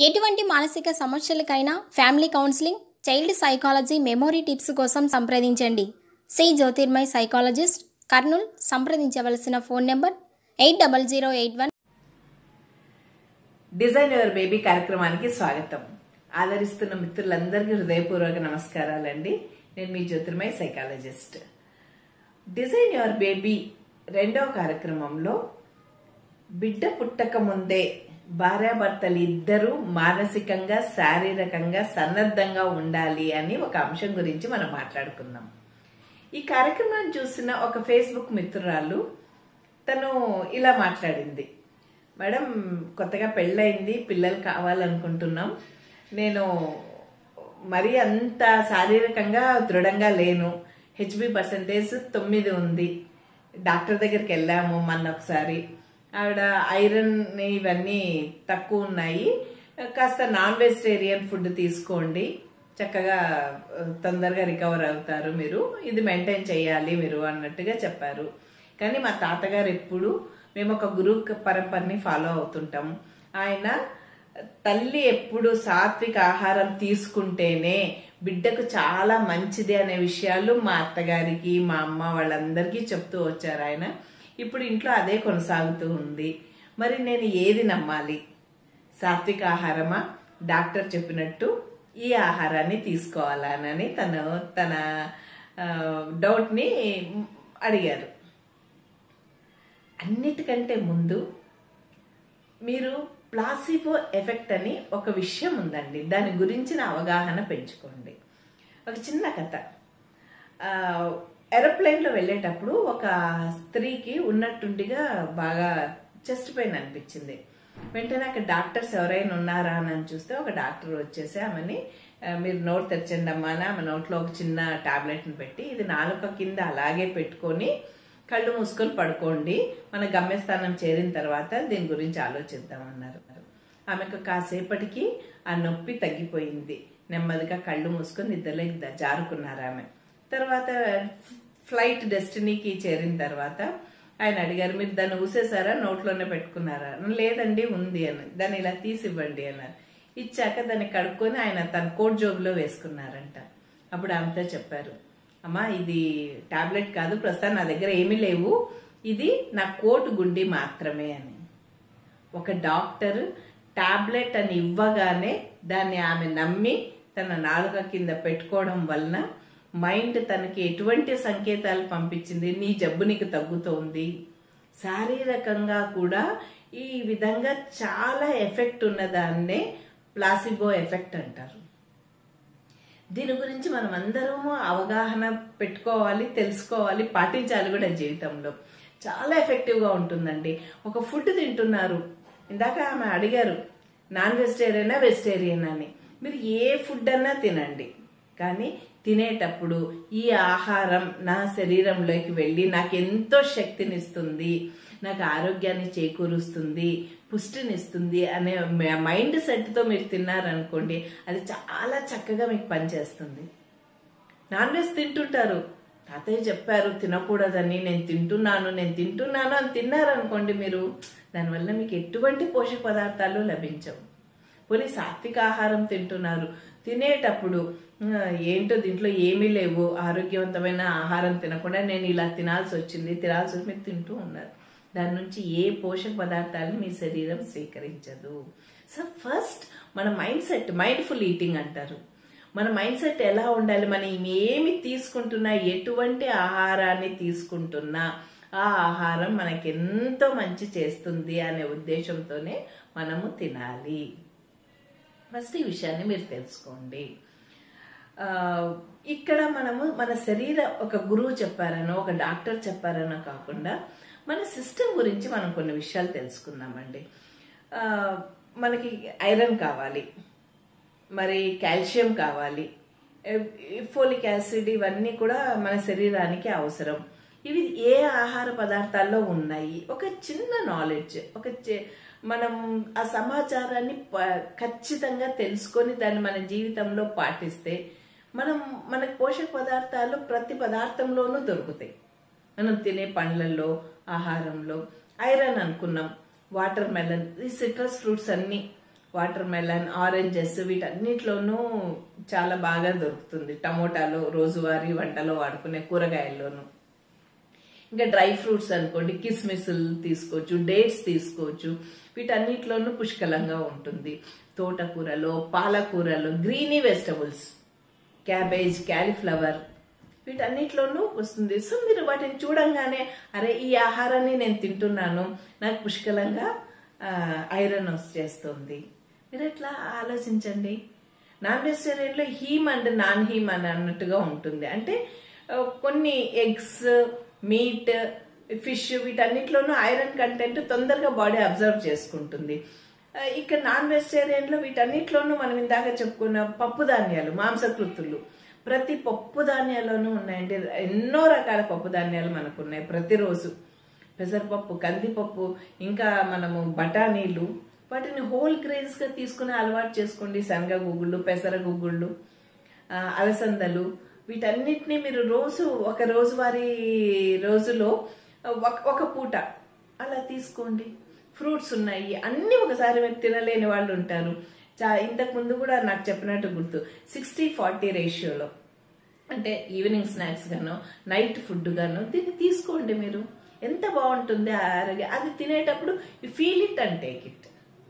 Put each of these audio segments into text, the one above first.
ఎటువంటి మానసిక సమస్యలకైనా family counselling child psychology memory tips కోసం సంప్రదించండి సి జ్యోతిర్మయ్ సైకాలజిస్ట్ కర్నూల్ సంప్రదించవలసిన phone number eight double zero eight one design your baby కార్యక్రమానికి స్వాగతం ఆదరిస్తున్న మిత్రులందరికీ హృదయపూర్వక నమస్కారాలండి నేను మీ Jyothirmaya psychologist design your baby రెండవ కార్యక్రమంలో బిడ్డ పుట్టక ముందే భార్యాభర్తలు ఇద్దరూ మానసికంగా శారీరకంగా సన్నద్ధంగా ఉండాలి అని ఒక అంశం గురించి మనం మాట్లాడుకుందాం ఈ కార్యక్రమాన్ని చూసిన ఒక ఫేస్బుక్ మిత్రురాలు తను ఇలా మాట్లాడింది మేడం కొత్తగా పెళ్ళయింది పిల్లలు కావాలనుకుంటున్నాం నేను మరీ అంత శారీరకంగా దృఢంగా లేను హెచ్బి పర్సంటేజ్ తొమ్మిది ఉంది డాక్టర్ దగ్గరికి వెళ్ళాము మొన్న ఒకసారి ఆవిడ ఐరన్ ఇవన్నీ తక్కువ ఉన్నాయి కాస్త నాన్ వెజిటేరియన్ ఫుడ్ తీసుకోండి చక్కగా ఆ, తొందరగా రికవర్ అవుతారు మీరు ఇది మెయింటైన్ చేయాలి మీరు అన్నట్టుగా చెప్పారు కానీ మా తాతగారు ఎప్పుడు మేము ఒక గురు పరంపరని ఫాలో అవుతుంటాం ఆయన తల్లి ఎప్పుడు సాత్విక ఆహారం తీసుకుంటేనే బిడ్డకు చాలా మంచిది అనే విషయాలు మా అత్తగారికి మా అమ్మ వాళ్ళందరికీ చెప్తూ వచ్చారు ఆయన ఇప్పుడు ఇంట్లో అదే కొనసాగుతూ ఉంది మరి నేను ఏది నమ్మాలి సాత్విక ఆహారమా డాక్టర్ చెప్పినట్టు ఈ ఆహారాన్ని తీసుకోవాలనని తను తన ఆ, డౌట్ని అడిగారు అన్నిటికంటే ముందు మీరు ప్లాసిబో ఎఫెక్ట్ అని ఒక విషయం ఉందండి దాని గురించిన అవగాహన పెంచుకోండి ఒక చిన్న కథ ఆ, ఏరోప్లేన్లో వెళ్ళేటప్పుడు ఒక స్త్రీకి ఉన్నట్టుండిగా బాగా చెస్ట్ పెయిన్ అనిపించింది వెంటనే అక్కడ డాక్టర్స్ ఎవరైనా ఉన్నారా అని చూస్తే ఒక డాక్టర్ వచ్చేసి ఆమెని ఆ, మీరు నోట్ తెరచండి అమ్మా అని ఆమె నోట్లో ఒక చిన్న టాబ్లెట్ని పెట్టి ఇది నాలుక కింద అలాగే పెట్టుకొని కళ్ళు మూసుకొని పడుకోండి మన గమ్యస్థానం చేరిన తర్వాత దీని గురించి ఆలోచిద్దామన్నారు ఆమెకు కాసేపటికి ఆ నొప్పి తగ్గిపోయింది నెమ్మదిగా కళ్ళు మూసుకొని నిద్రలోకి ద- జారుకున్నారు ఆమె తర్వాత ఫ్లైట్ డెస్టినీకి చేరిన తర్వాత ఆయన అడిగారు మీరు దాన్ని ఊసేసారా నోట్లోనే పెట్టుకున్నారా లేదండి ఉంది అని దాన్ని ఇలా తీసి ఇవ్వండి అన్నారు ఇచ్చాక దాన్ని కడుక్కొని ఆయన తన కోట్ జోబులో వేసుకున్నారంట అప్పుడు ఆమెతో చెప్పారు అమ్మా ఇది టాబ్లెట్ కాదు ప్రస్తుతం నా దగ్గర ఏమీ లేవు ఇది నా కోటు గుండి మాత్రమే అని ఒక డాక్టర్ టాబ్లెట్ అని ఇవ్వగానే దాన్ని ఆమె నమ్మి తన నాలుక కింద పెట్టుకోవడం వలన మైండ్ తనకి ఎటువంటి సంకేతాలు పంపించింది నీ జబ్బు నీకు తగ్గుతోంది శారీరకంగా కూడా ఈ విధంగా చాలా ఎఫెక్ట్ ఉన్నదాన్నే ప్లాసిబో ఎఫెక్ట్ అంటారు దీని గురించి మనం అందరము అవగాహన పెట్టుకోవాలి తెలుసుకోవాలి పాటించాలి కూడా జీవితంలో చాలా ఎఫెక్టివ్గా ఉంటుందండి ఒక ఫుడ్ తింటున్నారు ఇందాక ఆమె అడిగారు నాన్ వెజిటేరియనా వెజిటేరియన్ అని మీరు ఏ ఫుడ్ అన్నా తినండి కానీ తినేటప్పుడు ఈ ఆహారం నా శరీరంలోకి వెళ్ళి నాకు ఎంతో శక్తినిస్తుంది నాకు ఆరోగ్యాన్ని చేకూరుస్తుంది పుష్టినిస్తుంది అనే మైండ్ సెట్తో మీరు తిన్నారనుకోండి అది చాలా చక్కగా మీకు పనిచేస్తుంది నాన్ వెజ్ తింటుంటారు తాతయ్య చెప్పారు తినకూడదని నేను తింటున్నాను నేను తింటున్నాను అని తిన్నారనుకోండి మీరు దానివల్ల మీకు ఎటువంటి పోషక పదార్థాలు లభించవు పోనీ సాత్విక ఆహారం తింటున్నారు తినేటప్పుడు "ఆ, ఏంటో దీంట్లో ఏమీ లేవు ఆరోగ్యవంతమైన ఆహారం తినకుండా నేను ఇలా తినాల్సి వచ్చింది తినాల్సి వచ్చి మీరు తింటూ ఉన్నారు దాని నుంచి ఏ పోషక పదార్థాలను మీ శరీరం స్వీకరించదు సో ఫస్ట్ మన మైండ్ సెట్ మైండ్ఫుల్ ఈటింగ్ అంటారు మన మైండ్ సెట్ ఎలా ఉండాలి మనం ఏమి తీసుకుంటున్నా ఎటువంటి ఆహారాన్ని తీసుకుంటున్నా ఆ ఆహారం మనకి ఎంతో మంచి చేస్తుంది అనే ఉద్దేశంతోనే మనము తినాలి ఫస్ట్ ఈ విషయాన్ని మీరు తెలుసుకోండి ఆ, ఇక్కడ మనము మన శరీర ఒక గురువు చెప్పారనో ఒక డాక్టర్ చెప్పారనో కాకుండా మన సిస్టమ్ గురించి మనం కొన్ని విషయాలు తెలుసుకుందామండి ఆ, మనకి ఐరన్ కావాలి మరి కాల్షియం కావాలి ఫోలిక్ యాసిడ్ ఇవన్నీ కూడా మన శరీరానికి అవసరం ఇవి ఏ ఆహార పదార్థాల్లో ఉన్నాయి ఒక చిన్న నాలెడ్జ్ ఒక చి- మనం ఆ సమాచారాన్ని ప- ఖచ్చితంగా తెలుసుకొని దాన్ని మన జీవితంలో పాటిస్తే మనం మనకు పోషక పదార్థాలు ప్రతి పదార్థంలోనూ దొరుకుతాయి మనం తినే పండ్లలో ఆహారంలో ఐరన్ అనుకున్నాం వాటర్ మెలన్ ఈ సిట్రస్ ఫ్రూట్స్ అన్ని వాటర్ మెలన్ ఆరెంజెస్ వీటన్నిటిలోనూ చాలా బాగా దొరుకుతుంది టమోటాలు రోజువారీ వంటలో వాడుకునే కూరగాయల్లోనూ ఇంకా డ్రై ఫ్రూట్స్ అనుకోండి కిస్మిస్లు తీసుకోవచ్చు డేట్స్ తీసుకోవచ్చు వీటన్నిటిలోనూ పుష్కలంగా ఉంటుంది తోటకూరలో పాలకూరలో గ్రీనీ వెజిటబుల్స్ క్యాబేజ్ క్యాలీఫ్లవర్ వీటన్నిటిలోనూ వస్తుంది సో మీరు వాటిని చూడంగానే అరే ఈ ఆహారాన్ని నేను తింటున్నాను నాకు పుష్కలంగా ఐరన్ వచ్చేస్తుంది మీరు ఎట్లా ఆలోచించండి నాన్ వెజిటేరియన్లో హీమ్ అండ్ నాన్ హీమ్ అని అన్నట్టుగా ఉంటుంది అంటే ఆ, కొన్ని ఎగ్స్ మీట్ ఫిష్ వీటన్నిటిలోనూ ఐరన్ కంటెంట్ తొందరగా బాడీ అబ్జర్వ్ చేసుకుంటుంది ఆ, ఇక్కడ నాన్ వెజిటేరియన్లో వీటన్నిటిలోనూ మనం ఇందాక చెప్పుకున్న పప్పు ధాన్యాలు మాంసకృతులు ప్రతి పప్పు ధాన్యాల్లోనూ ఉన్నాయండి ఎన్నో రకాల పప్పు ధాన్యాలు మనకు ఉన్నాయి ప్రతిరోజు పెసరపప్పు కందిపప్పు ఇంకా మనము బఠానీలు వాటిని హోల్ గ్రెయిన్స్ గా తీసుకుని అలవాటు చేసుకోండి శనగ గుగ్గుళ్ళు పెసర గుగ్గుళ్ళు ఆ, అలసందలు వీటన్నిటిని మీరు రోజు ఒక రోజువారీ రోజులో ఒక ఒక పూట అలా తీసుకోండి ఫ్రూట్స్ ఉన్నాయి అన్ని ఒకసారి మీరు తినలేని వాళ్ళు ఉంటారు చా ఇంతకు ముందు కూడా నాకు చెప్పినట్టు గుర్తు సిక్స్టీ ఫార్టీ రేషియోలో అంటే ఈవినింగ్ స్నాక్స్ గాను నైట్ ఫుడ్ గాను దీన్ని తీసుకోండి మీరు ఎంత బాగుంటుంది ఆ ఆరోగ్యం అది తినేటప్పుడు feel it and take it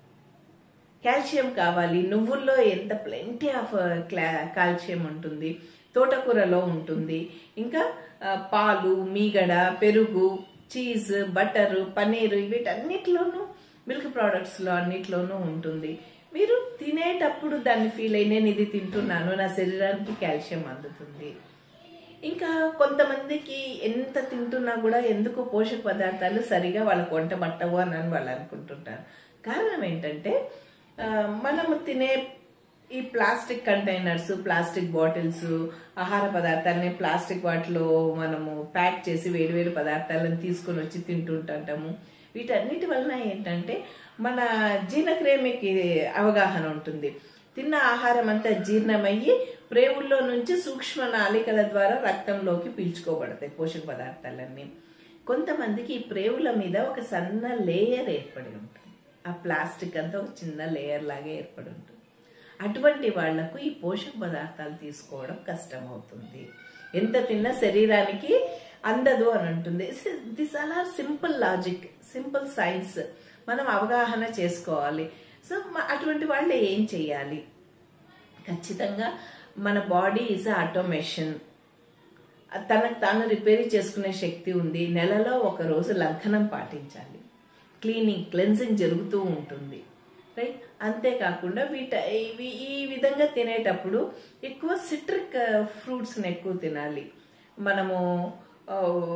calcium కావాలి నువ్వుల్లో ఎంత ప్లెంటీ ఆఫ్ కాల్షియం ఉంటుంది తోటకూరలో ఉంటుంది ఇంకా ఆ, పాలు మీగడ పెరుగు చీజ్ బటర్ పన్నీరు వీటన్నిటిలోనూ మిల్క్ ప్రోడక్ట్స్లో అన్నిట్లోనూ ఉంటుంది మీరు తినేటప్పుడు దాన్ని ఫీల్ అయి నేను ఇది తింటున్నాను నా శరీరానికి కాల్షియం అందుతుంది ఇంకా కొంతమందికి ఎంత తింటున్నా కూడా ఎందుకు పోషక పదార్థాలు సరిగా వాళ్ళకు వంట పట్టవు అని అని వాళ్ళు అనుకుంటుంటారు కారణం ఏంటంటే ఆ, మనము తినే ఈ ప్లాస్టిక్ కంటైనర్స్ ప్లాస్టిక్ బాటిల్స్ ఆహార పదార్థాలని ప్లాస్టిక్ వాటిలో మనము ప్యాక్ చేసి వేరు వేరు పదార్థాలను తీసుకొని వచ్చి తింటుంటాము వీటన్నిటి వలన ఏంటంటే మన జీర్ణక్రియమికి అవగాహన ఉంటుంది తిన్న ఆహారం అంతా జీర్ణమయ్యి ప్రేవుల్లో నుంచి సూక్ష్మ నాళికల ద్వారా రక్తంలోకి పీల్చుకోబడతాయి పోషక పదార్థాలన్నీ కొంతమందికి ఈ ప్రేవుల మీద ఒక సన్న లేయర్ ఏర్పడి ఉంటుంది ఆ ప్లాస్టిక్ అంతా ఒక చిన్న లేయర్ లాగా ఏర్పడి ఉంటుంది అటువంటి వాళ్లకు ఈ పోషక పదార్థాలు తీసుకోవడం కష్టం అవుతుంది ఎంత తిన్నా శరీరానికి అందదు అని ఉంటుంది this all are simple logic simple science మనం అవగాహన చేసుకోవాలి సో మ- అటువంటి వాళ్ళు ఏం చేయాలి ఖచ్చితంగా మన బాడీ ఈజ్ ఆటోమేషన్ తనకు తాను రిపేర్ చేసుకునే శక్తి ఉంది నెలలో ఒక రోజు లంఘనం పాటించాలి క్లీనింగ్ క్లెన్సింగ్ జరుగుతూ ఉంటుంది రైట్ అంతేకాకుండా వీట ఇవి ఈ విధంగా తినేటప్పుడు ఎక్కువ సిట్రిక్ ఫ్రూట్స్ని ఎక్కువ తినాలి మనము ఆ,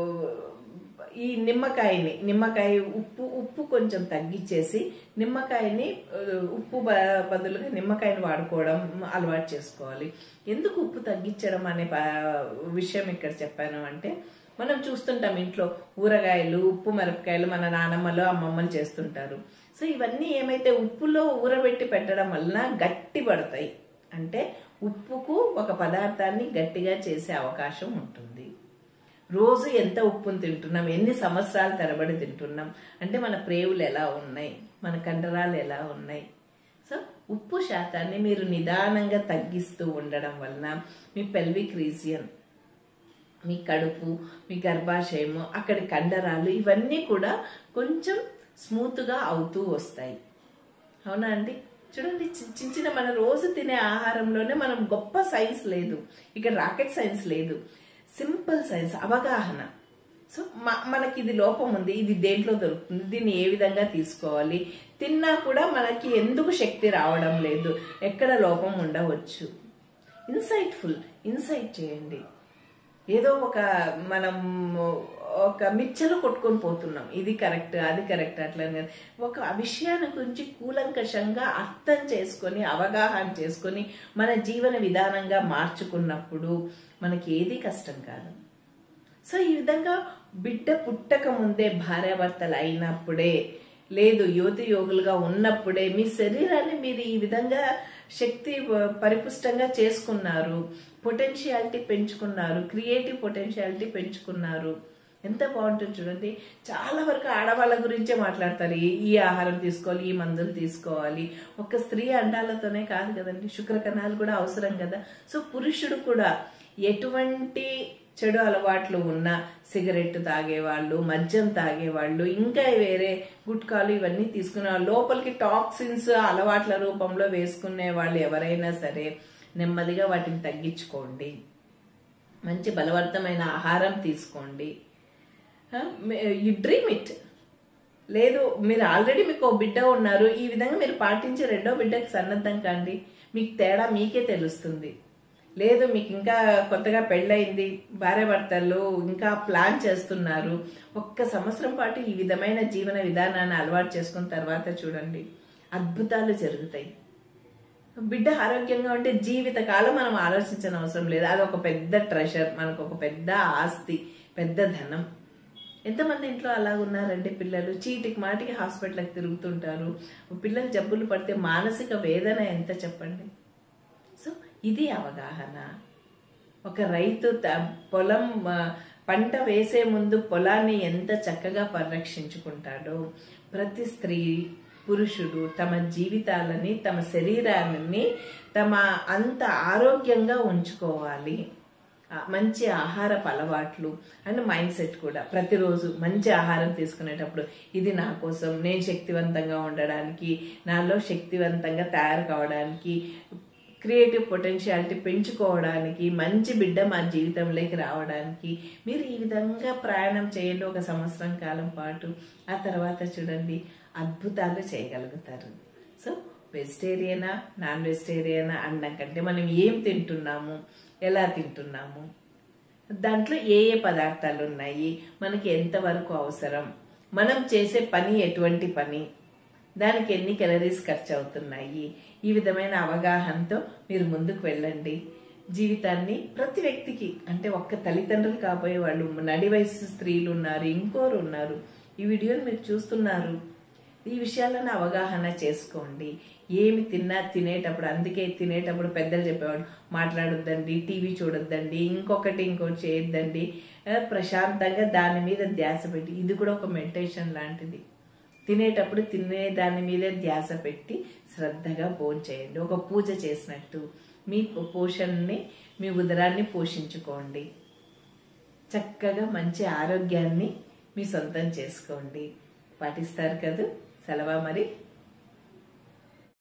ఈ నిమ్మకాయని నిమ్మకాయ ఉప్పు ఉప్పు కొంచెం తగ్గించేసి నిమ్మకాయని ఆ, ఉప్పు బ- బదులుగా నిమ్మకాయని వాడుకోవడం అలవాటు చేసుకోవాలి ఎందుకు ఉప్పు తగ్గించడం అనే ప- విషయం ఇక్కడ చెప్పాను అంటే మనం చూస్తుంటాం ఇంట్లో ఊరగాయలు ఉప్పు మిరపకాయలు మన నానమ్మలు అమ్మమ్మలు చేస్తుంటారు సో ఇవన్నీ ఏమైతే ఉప్పులో ఊరబెట్టి పెట్టడం వలన గట్టి పడతాయి అంటే ఉప్పుకు ఒక పదార్థాన్ని గట్టిగా చేసే అవకాశం ఉంటుంది రోజు ఎంత ఉప్పును తింటున్నాం ఎన్ని సంవత్సరాల తరబడి తింటున్నాం అంటే మన ప్రేవులు ఎలా ఉన్నాయి మన కండరాలు ఎలా ఉన్నాయి సో ఉప్పు శాతాన్ని మీరు నిదానంగా తగ్గిస్తూ ఉండడం వలన మీ పెల్విక్ రీజియన్ మీ కడుపు మీ గర్భాశయము అక్కడి కండరాలు ఇవన్నీ కూడా కొంచెం స్మూత్గా అవుతూ వస్తాయి అవునా అండి చూడండి చి- చిన్న చిన్న మన రోజు తినే ఆహారంలోనే మనం గొప్ప సైన్స్ లేదు ఇక్కడ రాకెట్ సైన్స్ లేదు సింపుల్ సైన్స్ అవగాహన సో మ- మనకి ఇది లోపం ఉంది ఇది దేంట్లో దొరుకుతుంది దీన్ని ఏ విధంగా తీసుకోవాలి తిన్నా కూడా మనకి ఎందుకు శక్తి రావడం లేదు ఎక్కడ లోపం ఉండవచ్చు ఇన్సైట్ఫుల్ ఇన్సైట్ చేయండి ఏదో ఒక మనం ఒక మిచ్చలు కొట్టుకొని పోతున్నాం ఇది కరెక్ట్ అది కరెక్ట్ అట్లా అని కాదు. ఒక విషయాన్ని గురించి కూలంకషంగా అర్థం చేసుకొని అవగాహన చేసుకొని మన జీవన విధానంగా మార్చుకున్నప్పుడు మనకి ఏది కష్టం కాదు సో ఈ విధంగా బిడ్డ పుట్టక ముందే భార్యాభర్తలు అయినప్పుడే లేదు యువతి యోగులుగా ఉన్నప్పుడే మీ శరీరాన్ని మీరు ఈ విధంగా శక్తి ప- పరిపుష్టంగా చేసుకున్నారు పొటెన్షియాలిటీ పెంచుకున్నారు క్రియేటివ్ పొటెన్షియాలిటీ పెంచుకున్నారు ఎంత బాగుంటుంది చూడండి చాలా వరకు ఆడవాళ్ళ గురించే మాట్లాడతారు ఈ- ఈ ఆహారం తీసుకోవాలి ఈ మందులు తీసుకోవాలి ఒక స్త్రీ అండాలతోనే కాదు కదండి శుక్రకణాలు కూడా అవసరం కదా సో పురుషుడు కూడా ఎటువంటి చెడు అలవాట్లు ఉన్న సిగరెట్ తాగేవాళ్ళు మద్యం తాగేవాళ్ళు ఇంకా వేరే గుట్కాలు ఇవన్నీ తీసుకునే వాళ్ళు లోపలికి టాక్సిన్స్ అలవాట్ల రూపంలో వేసుకునే వాళ్ళు ఎవరైనా సరే నెమ్మదిగా వాటిని తగ్గించుకోండి మంచి బలవర్తమైన ఆహారం తీసుకోండి యు డ్రీమ్ ఇట్ లేదు మీరు ఆల్రెడీ మీకు ఓ బిడ్డ ఉన్నారు ఈ విధంగా మీరు పాటించి రెండో బిడ్డకి సన్నద్ధం కాండి మీకు తేడా మీకే తెలుస్తుంది లేదు మీకు ఇంకా కొత్తగా పెళ్ళయింది భార్య భర్తలు ఇంకా ప్లాన్ చేస్తున్నారు ఒక్క సంవత్సరం పాటు ఈ విధమైన జీవన విధానాన్ని అలవాటు చేసుకున్న తర్వాత చూడండి అద్భుతాలు జరుగుతాయి బిడ్డ ఆరోగ్యంగా ఉంటే జీవిత కాలం మనం ఆలోచించిన అవసరం లేదు అది ఒక పెద్ద ట్రెషర్ మనకు ఒక పెద్ద ఆస్తి పెద్ద ధనం ఎంతమంది ఇంట్లో అలా ఉన్నారంటే పిల్లలు చీటికి మాటికి హాస్పిటల్కి తిరుగుతుంటారు పిల్లలు జబ్బులు పడితే మానసిక వేదన ఎంత చెప్పండి సో ఇది అవగాహన ఒక రైతు త- పొలం ఆ, పంట వేసే ముందు పొలాన్ని ఎంత చక్కగా పరిరక్షించుకుంటాడో ప్రతి స్త్రీ పురుషుడు తమ జీవితాలని తమ శరీరాన్ని తమ అంత ఆరోగ్యంగా ఉంచుకోవాలి ఆ, మంచి ఆహారపు అలవాట్లు అండ్ మైండ్ సెట్ కూడా ప్రతిరోజు మంచి ఆహారం తీసుకునేటప్పుడు ఇది నా కోసం నేను శక్తివంతంగా ఉండడానికి నాలో శక్తివంతంగా తయారు కావడానికి క్రియేటివ్ పొటెన్షియాలిటీ పెంచుకోవడానికి మంచి బిడ్డ మా జీవితంలోకి రావడానికి మీరు ఈ విధంగా ప్రయాణం చేయండి ఒక సంవత్సరం కాలం పాటు ఆ తర్వాత చూడండి అద్భుతాలు చేయగలుగుతారు సో వెజిటేరియనా నాన్ వెజిటేరియనా అనడం కంటే మనం ఏం తింటున్నాము ఎలా తింటున్నాము దాంట్లో ఏ ఏ పదార్థాలు ఉన్నాయి మనకి ఎంతవరకు అవసరం మనం చేసే పని ఎటువంటి పని దానికి ఎన్ని కెలరీస్ ఖర్చు అవుతున్నాయి ఈ విధమైన అవగాహనతో మీరు ముందుకు వెళ్ళండి జీవితాన్ని ప్రతి వ్యక్తికి అంటే ఒక్క తల్లిదండ్రులు కాబోయే వాళ్ళు నడి వయసు స్త్రీలు ఉన్నారు ఇంకోరు ఉన్నారు ఈ వీడియోని మీరు చూస్తున్నారు ఈ విషయాలను అవగాహన చేసుకోండి ఏమి తిన్నా తినేటప్పుడు అందుకే తినేటప్పుడు పెద్దలు చెప్పేవాడు మాట్లాడొద్దండి టీవీ చూడొద్దండి ఇంకొకటి ఇంకోటి చేయొద్దండి ఆ, ప్రశాంతంగా దాని మీద ధ్యాస పెట్టి ఇది కూడా ఒక మెడిటేషన్ లాంటిది తినేటప్పుడు తినే దాని మీదే ధ్యాస పెట్టి శ్రద్ధగా భోజనం చేయండి ఒక పూజ చేసినట్టు మీ పోషణని మీ ఉదరాన్ని పోషించుకోండి చక్కగా మంచి ఆరోగ్యాన్ని మీ సొంతం చేసుకోండి పాటిస్తారు కదూ సెలవా మరి